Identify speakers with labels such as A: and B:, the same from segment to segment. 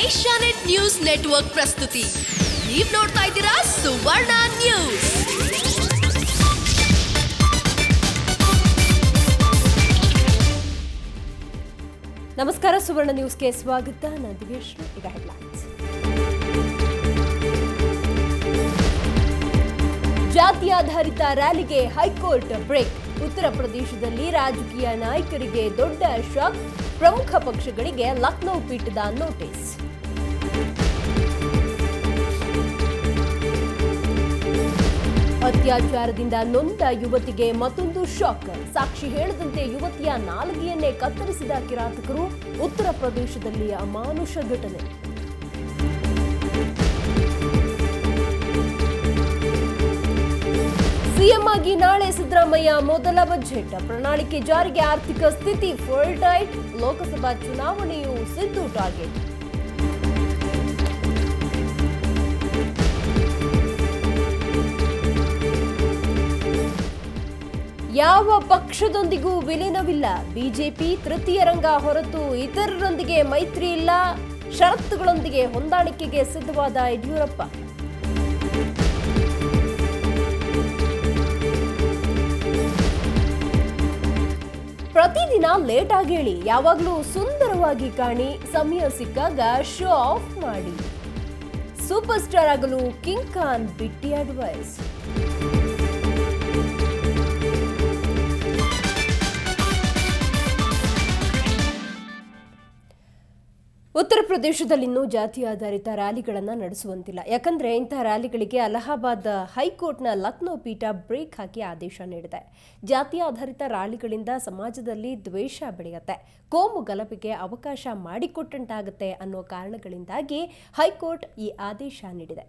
A: Asianet news network ಪ್ರಸ್ತುತಿ ನೀವ್ ನೋಡ್ತಾ ಇದ್ದೀರಾ ಸುವರ್ಣ ನ್ಯೂಸ್
B: ನಮಸ್ಕಾರ ಸುವರ್ಣ ನ್ಯೂಸ್ಗೆ ಸ್ವಾಗತ ನಾನು ದಿವೇಶ್ ಈಗ ಹೆಡ್ಲೈನ್ಸ್ ಜಾತಿಯಾಧಾರಿತ ರ್ಯಾಲಿಗೆ ಹೈಕೋರ್ಟ್ ಬ್ರೇಕ್ ಉತ್ತರ ಪ್ರದೇಶದಲ್ಲಿ ರಾಜಕೀಯ ನಾಯಕರಿಗೆ ದೊಡ್ಡ ಶಾಕ್ ಪ್ರಮುಖ ಪಕ್ಷಗಳಿಗೆ ಲಕ್ನೋ ಪೀಠದ ನೋಟಿಸ್ ಅತ್ಯಾಚಾರದಿಂದ ನೊಂದ ಯುವತಿಗೆ ಮತ್ತೊಂದು ಶಾಕ್ ಸಾಕ್ಷಿ ಹೇಳದಂತೆ ಯುವತಿಯ ನಾಲಿಗೆಯನ್ನೇ ಕತ್ತರಿಸಿದ ಕಿರಾತಕರು ಉತ್ತರ ಪ್ರದೇಶದಲ್ಲಿ ಅಮಾನುಷ ಘಟನೆ ಸಿಎಂ ಆಗಿ ನಾಳೆ ಸಿದ್ದರಾಮಯ್ಯ ಮೊದಲ ಬಜೆಟ್ ಪ್ರಣಾಳಿಕೆ ಜಾರಿಗೆ ಆರ್ಥಿಕ ಸ್ಥಿತಿ ಫುಲ್ ಟೈಟ್ ಲೋಕಸಭಾ ಚುನಾವಣೆಯು ಸಿದ್ದು ಟಾರ್ಗೆಟ್ ಯಾವ ಪಕ್ಷದೊಂದಿಗೂ ವಿಲೀನವಿಲ್ಲ ಬಿಜೆಪಿ ತೃತೀಯ ರಂಗ ಹೊರತು ಇತರರೊಂದಿಗೆ ಮೈತ್ರಿ ಇಲ್ಲ ಷರತ್ತುಗಳೊಂದಿಗೆ ಹೊಂದಾಣಿಕೆಗೆ ಸಿದ್ಧವಾದ ಯಡಿಯೂರಪ್ಪ ಪ್ರತಿದಿನ ಲೇಟ್ ಆಗಿ ಹೇಳಿ ಯಾವಾಗಲೂ ಸುಂದರವಾಗಿ ಕಾಣಿ ಸಮಯ ಸಿಕ್ಕಾಗ ಶೋ ಆಫ್ ಮಾಡಿ ಸೂಪರ್ ಸ್ಟಾರ್ ಆಗಲು ಕಿಂಗ್ ಖಾನ್ ಬಿಟ್ಟಿ ಅಡ್ವೈಸ್ ಉತ್ತರ ಪ್ರದೇಶದಲ್ಲಿನ್ನೂ ಜಾತಿ ಆಧಾರಿತ ರ್ಯಾಲಿಗಳನ್ನು ನಡೆಸುವಂತಿಲ್ಲ ಯಾಕಂದ್ರೆ ಇಂತಹ ರ್ಯಾಲಿಗಳಿಗೆ ಅಲಹಾಬಾದ್ ಹೈಕೋರ್ಟ್ನ ಲಕ್ನೋ ಪೀಠ ಬ್ರೇಕ್ ಹಾಕಿ ಆದೇಶ ನೀಡಿದೆ ಜಾತಿ ಆಧಾರಿತ ರ್ಯಾಲಿಗಳಿಂದ ಸಮಾಜದಲ್ಲಿ ದ್ವೇಷ ಬೆಳೆಯುತ್ತೆ ಕೋಮು ಗಲಭೆಗೆ ಅವಕಾಶ ಮಾಡಿಕೊಟ್ಟಂತಾಗುತ್ತೆ ಅನ್ನೋ ಕಾರಣಗಳಿಂದಾಗಿ ಹೈಕೋರ್ಟ್ ಈ ಆದೇಶ ನೀಡಿದೆ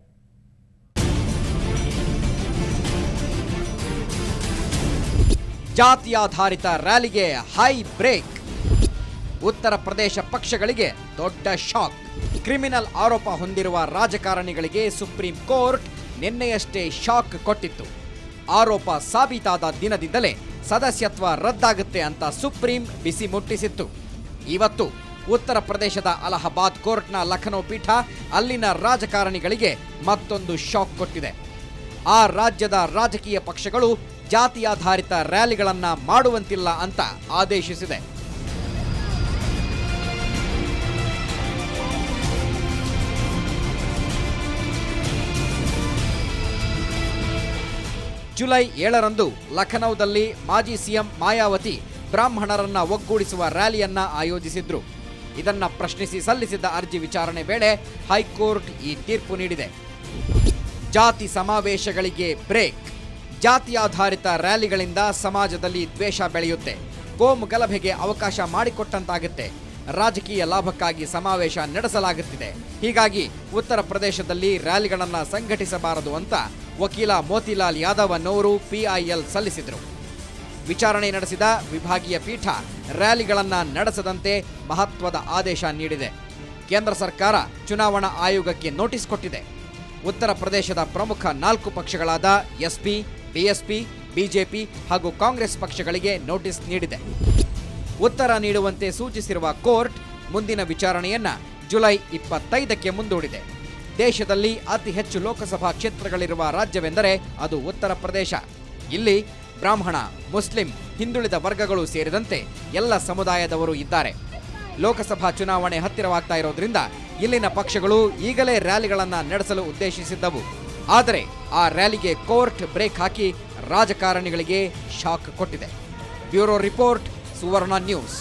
C: ಜಾತಿಯಾಧಾರಿತ ರ್ಯಾಲಿಗೆ ಹೈ ಬ್ರೇಕ್ ಉತ್ತರ ಪ್ರದೇಶ ಪಕ್ಷಗಳಿಗೆ ದೊಡ್ಡ ಶಾಕ್ ಕ್ರಿಮಿನಲ್ ಆರೋಪ ಹೊಂದಿರುವ ರಾಜಕಾರಣಿಗಳಿಗೆ ಸುಪ್ರೀಂ ಕೋರ್ಟ್ ನಿನ್ನೆಯಷ್ಟೇ ಶಾಕ್ ಕೊಟ್ಟಿತ್ತು ಆರೋಪ ಸಾಬೀತಾದ ದಿನದಿಂದಲೇ ಸದಸ್ಯತ್ವ ರದ್ದಾಗುತ್ತೆ ಅಂತ ಸುಪ್ರೀಂ ಬಿಸಿ ಮುಟ್ಟಿಸಿತ್ತು ಇವತ್ತು ಉತ್ತರ ಪ್ರದೇಶದ ಅಲಹಾಬಾದ್ ಕೋರ್ಟ್ನ ಲಖನೌ ಪೀಠ ಅಲ್ಲಿನ ರಾಜಕಾರಣಿಗಳಿಗೆ ಮತ್ತೊಂದು ಶಾಕ್ ಕೊಟ್ಟಿದೆ ಆ ರಾಜ್ಯದ ರಾಜಕೀಯ ಪಕ್ಷಗಳು ಜಾತಿಯಾಧಾರಿತ ರ್ಯಾಲಿಗಳನ್ನ ಮಾಡುವಂತಿಲ್ಲ ಅಂತ ಆದೇಶಿಸಿದೆ ಜುಲೈ ಏಳರಂದು ಲಖನೌದಲ್ಲಿ ಮಾಜಿ ಸಿಎಂ ಮಾಯಾವತಿ ಬ್ರಾಹ್ಮಣರನ್ನ ಒಗ್ಗೂಡಿಸುವ ರ್ಯಾಲಿಯನ್ನ ಆಯೋಜಿಸಿದ್ರು ಇದನ್ನ ಪ್ರಶ್ನಿಸಿ ಸಲ್ಲಿಸಿದ್ದ ಅರ್ಜಿ ವಿಚಾರಣೆ ವೇಳೆ ಹೈಕೋರ್ಟ್ ಈ ತೀರ್ಪು ನೀಡಿದೆ ಜಾತಿ ಸಮಾವೇಶಗಳಿಗೆ ಬ್ರೇಕ್ ಜಾತಿ ಆಧಾರಿತ ರ್ಯಾಲಿಗಳಿಂದ ಸಮಾಜದಲ್ಲಿ ದ್ವೇಷ ಬೆಳೆಯುತ್ತೆ ಕೋಮು ಗಲಭೆಗೆ ಅವಕಾಶ ಮಾಡಿಕೊಟ್ಟಂತಾಗುತ್ತೆ ರಾಜಕೀಯ ಲಾಭಕ್ಕಾಗಿ ಸಮಾವೇಶ ನಡೆಸಲಾಗುತ್ತಿದೆ ಹೀಗಾಗಿ ಉತ್ತರ ಪ್ರದೇಶದಲ್ಲಿ ರ್ಯಾಲಿಗಳನ್ನು ಸಂಘಟಿಸಬಾರದು ಅಂತ ವಕೀಲ ಮೋತಿಲಾಲ್ ಯಾದವ್ ಅನ್ನೋರು ಪಿಐಎಲ್ ಸಲ್ಲಿಸಿದರು ವಿಚಾರಣೆ ನಡೆಸಿದ ವಿಭಾಗೀಯ ಪೀಠ ರ್ಯಾಲಿಗಳನ್ನು ನಡೆಸದಂತೆ ಮಹತ್ವದ ಆದೇಶ ನೀಡಿದೆ ಕೇಂದ್ರ ಸರ್ಕಾರ ಚುನಾವಣಾ ಆಯೋಗಕ್ಕೆ ನೋಟಿಸ್ ಕೊಟ್ಟಿದೆ ಉತ್ತರ ಪ್ರದೇಶದ ಪ್ರಮುಖ ನಾಲ್ಕು ಪಕ್ಷಗಳಾದ ಎಸ್ಪಿ ಬಿಎಸ್ಪಿ ಬಿಜೆಪಿ ಹಾಗೂ ಕಾಂಗ್ರೆಸ್ ಪಕ್ಷಗಳಿಗೆ ನೋಟಿಸ್ ನೀಡಿದೆ ಉತ್ತರ ನೀಡುವಂತೆ ಸೂಚಿಸಿರುವ ಕೋರ್ಟ್ ಮುಂದಿನ ವಿಚಾರಣೆಯನ್ನ ಜುಲೈ ಇಪ್ಪತ್ತೈದಕ್ಕೆ ಮುಂದೂಡಿದೆ ದೇಶದಲ್ಲಿ ಅತಿ ಹೆಚ್ಚು ಲೋಕಸಭಾ ಕ್ಷೇತ್ರಗಳಿರುವ ರಾಜ್ಯವೆಂದರೆ ಅದು ಉತ್ತರ ಪ್ರದೇಶ ಇಲ್ಲಿ ಬ್ರಾಹ್ಮಣ ಮುಸ್ಲಿಂ ಹಿಂದುಳಿದ ವರ್ಗಗಳು ಸೇರಿದಂತೆ ಎಲ್ಲ ಸಮುದಾಯದವರು ಇದ್ದಾರೆ ಲೋಕಸಭಾ ಚುನಾವಣೆ ಹತ್ತಿರವಾಗ್ತಾ ಇರೋದ್ರಿಂದ ಇಲ್ಲಿನ ಪಕ್ಷಗಳು ಈಗಲೇ ರ್ಯಾಲಿಗಳನ್ನು ನಡೆಸಲು ಉದ್ದೇಶಿಸಿದ್ದವು ಆದರೆ ಆ ರ್ಯಾಲಿಗೆ ಕೋರ್ಟ್ ಬ್ರೇಕ್ ಹಾಕಿ ರಾಜಕಾರಣಿಗಳಿಗೆ ಶಾಕ್ ಕೊಟ್ಟಿದೆ ಬ್ಯೂರೋ ರಿಪೋರ್ಟ್ ಸುವರ್ಣ ನ್ಯೂಸ್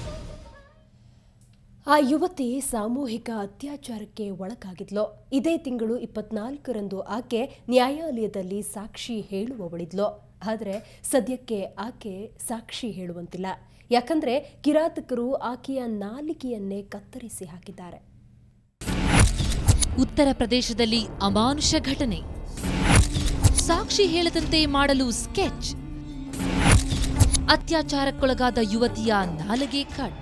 B: ಆ ಯುವತಿ ಸಾಮೂಹಿಕ ಅತ್ಯಾಚಾರಕ್ಕೆ ಒಳಗಾಗಿದ್ಲು ಇದೇ ತಿಂಗಳು ಇಪ್ಪತ್ನಾಲ್ಕರಂದು ಆಕೆ ನ್ಯಾಯಾಲಯದಲ್ಲಿ ಸಾಕ್ಷಿ ಹೇಳುವವಳಿದ್ಲು ಆದರೆ ಸದ್ಯಕ್ಕೆ ಆಕೆ ಸಾಕ್ಷಿ ಹೇಳುವಂತಿಲ್ಲ ಯಾಕಂದ್ರೆ ಕಿರಾತಕರು ಆಕೆಯ ನಾಲಿಗೆಯನ್ನೇ ಕತ್ತರಿಸಿ ಹಾಕಿದ್ದಾರೆ
D: ಉತ್ತರ ಪ್ರದೇಶದಲ್ಲಿ ಅಮಾನುಷ ಘಟನೆ ಸಾಕ್ಷಿ ಹೇಳದಂತೆ ಮಾಡಲು ಸ್ಕೆಚ್ ಅತ್ಯಾಚಾರಕ್ಕೊಳಗಾದ ಯುವತಿಯ ನಾಲಗೆ ಕಟ್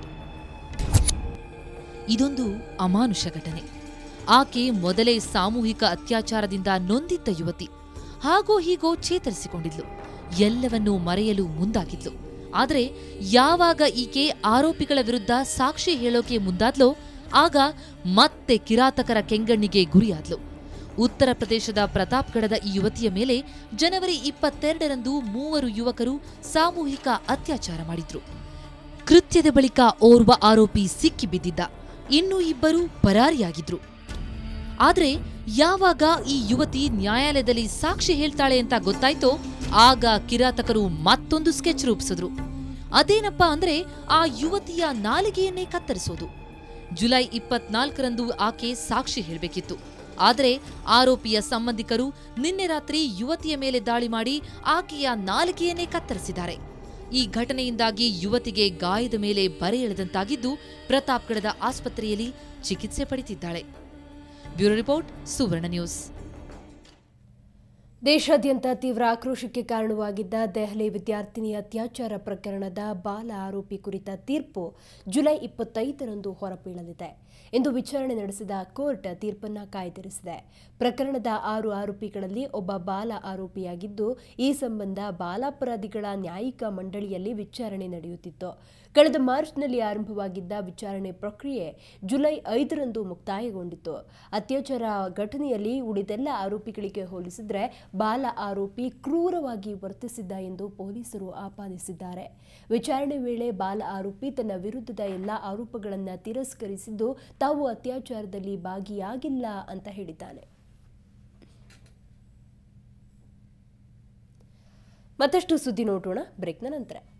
D: ಇದೊಂದು ಅಮಾನುಷ ಘಟನೆ ಆಕೆ ಮೊದಲೇ ಸಾಮೂಹಿಕ ಅತ್ಯಾಚಾರದಿಂದ ನೊಂದಿದ್ದ ಯುವತಿ ಹಾಗೋ ಹೀಗೋ ಚೇತರಿಸಿಕೊಂಡಿದ್ಲು ಎಲ್ಲವನ್ನೂ ಮರೆಯಲು ಮುಂದಾಗಿದ್ಲು ಆದರೆ ಯಾವಾಗ ಈಕೆ ಆರೋಪಿಗಳ ವಿರುದ್ಧ ಸಾಕ್ಷಿ ಹೇಳೋಕೆ ಮುಂದಾದ್ಲೋ ಆಗ ಮತ್ತೆ ಕಿರಾತಕರ ಕೆಂಗಣ್ಣಿಗೆ ಗುರಿಯಾದ್ಲು ಉತ್ತರ ಪ್ರದೇಶದ ಪ್ರತಾಪ್ಗಢದ ಈ ಯುವತಿಯ ಮೇಲೆ ಜನವರಿ ಇಪ್ಪತ್ತೆರಡರಂದು ಮೂವರು ಯುವಕರು ಸಾಮೂಹಿಕ ಅತ್ಯಾಚಾರ ಮಾಡಿದ್ರು ಕೃತ್ಯದ ಬಳಿಕ ಓರ್ವ ಆರೋಪಿ ಸಿಕ್ಕಿಬಿದ್ದಿದ್ದ ಇನ್ನೂ ಇಬ್ಬರು ಪರಾರಿಯಾಗಿದ್ರು ಆದ್ರೆ ಯಾವಾಗ ಈ ಯುವತಿ ನ್ಯಾಯಾಲಯದಲ್ಲಿ ಸಾಕ್ಷಿ ಹೇಳ್ತಾಳೆ ಅಂತ ಗೊತ್ತಾಯ್ತೋ ಆಗ ಕಿರಾತಕರು ಮತ್ತೊಂದು ಸ್ಕೆಚ್ ರೂಪಿಸಿದ್ರು ಅದೇನಪ್ಪಾ ಅಂದ್ರೆ ಆ ಯುವತಿಯ ನಾಲಿಗೆಯನ್ನೇ ಕತ್ತರಿಸೋದು ಜುಲೈ ಇಪ್ಪತ್ನಾಲ್ಕರಂದು ಆಕೆ ಸಾಕ್ಷಿ ಹೇಳಬೇಕಿತ್ತು ಆದರೆ ಆರೋಪಿಯ ಸಂಬಂಧಿಕರು ನಿನ್ನೆ ರಾತ್ರಿ ಯುವತಿಯ ಮೇಲೆ ದಾಳಿ ಮಾಡಿ ಆಕೆಯ ನಾಲಿಗೆಯನ್ನೇ ಕತ್ತರಿಸಿದ್ದಾರೆ ಈ ಘಟನೆಯಿಂದಾಗಿ ಯುವತಿಗೆ ಗಾಯದ ಮೇಲೆ ಬರೆ ಎಳೆದಂತಾಗಿದ್ದು ಪ್ರತಾಪ್ಗಢದ ಆಸ್ಪತ್ರೆಯಲ್ಲಿ ಚಿಕಿತ್ಸೆ ಪಡೆದಿದ್ದಾಳೆ ಬ್ಯೂರೋ ರಿಪೋರ್ಟ್ ಸುವರ್ಣ ನ್ಯೂಸ್
B: ದೇಶಾದ್ಯಂತ ತೀವ್ರ ಆಕ್ರೋಶಕ್ಕೆ ಕಾರಣವಾಗಿದ್ದ ದೆಹಲಿ ವಿದ್ಯಾರ್ಥಿನಿ ಅತ್ಯಾಚಾರ ಪ್ರಕರಣದ ಬಾಲ ಆರೋಪಿ ಕುರಿತ ತೀರ್ಪು ಜುಲೈ ಇಪ್ಪತ್ತೈದರಂದು ಹೊರಬೀಳಲಿದೆ ಇಂದು ವಿಚಾರಣೆ ನಡೆಸಿದ ಕೋರ್ಟ್ ತೀರ್ಪನ್ನ ಕಾಯ್ದಿರಿಸಿದೆ ಪ್ರಕರಣದ ಆರು ಆರೋಪಿಗಳಲ್ಲಿ ಒಬ್ಬ ಬಾಲ ಆರೋಪಿಯಾಗಿದ್ದು ಈ ಸಂಬಂಧ ಬಾಲಾಪರಾಧಿಗಳ ನ್ಯಾಯಿಕ ಮಂಡಳಿಯಲ್ಲಿ ವಿಚಾರಣೆ ನಡೆಯುತ್ತಿತ್ತು ಕಳೆದ ಮಾರ್ಚ್ನಲ್ಲಿ ಆರಂಭವಾಗಿದ್ದ ವಿಚಾರಣೆ ಪ್ರಕ್ರಿಯೆ ಜುಲೈ ಐದರಂದು ಮುಕ್ತಾಯಗೊಂಡಿತ್ತು ಅತ್ಯಾಚಾರ ಘಟನೆಯಲ್ಲಿ ಉಳಿದೆಲ್ಲ ಆರೋಪಿಗಳಿಗೆ ಹೋಲಿಸಿದ್ರೆ ಬಾಲ ಆರೋಪಿ ಕ್ರೂರವಾಗಿ ವರ್ತಿಸಿದ್ದ ಎಂದು ಪೊಲೀಸರು ಆಪಾದಿಸಿದ್ದಾರೆ ವಿಚಾರಣೆ ವೇಳೆ ಬಾಲ ಆರೋಪಿ ತನ್ನ ವಿರುದ್ಧದ ಎಲ್ಲ ಆರೋಪಗಳನ್ನು ತಿರಸ್ಕರಿಸಿದ್ದು ತಾವು ಅತ್ಯಾಚಾರದಲ್ಲಿ ಭಾಗಿಯಾಗಿಲ್ಲ ಅಂತ ಹೇಳಿದ್ದಾನೆ ಮತ್ತಷ್ಟು ಸುದ್ದಿ ನೋಡೋಣ ಬ್ರೇಕ್ನ ನಂತರ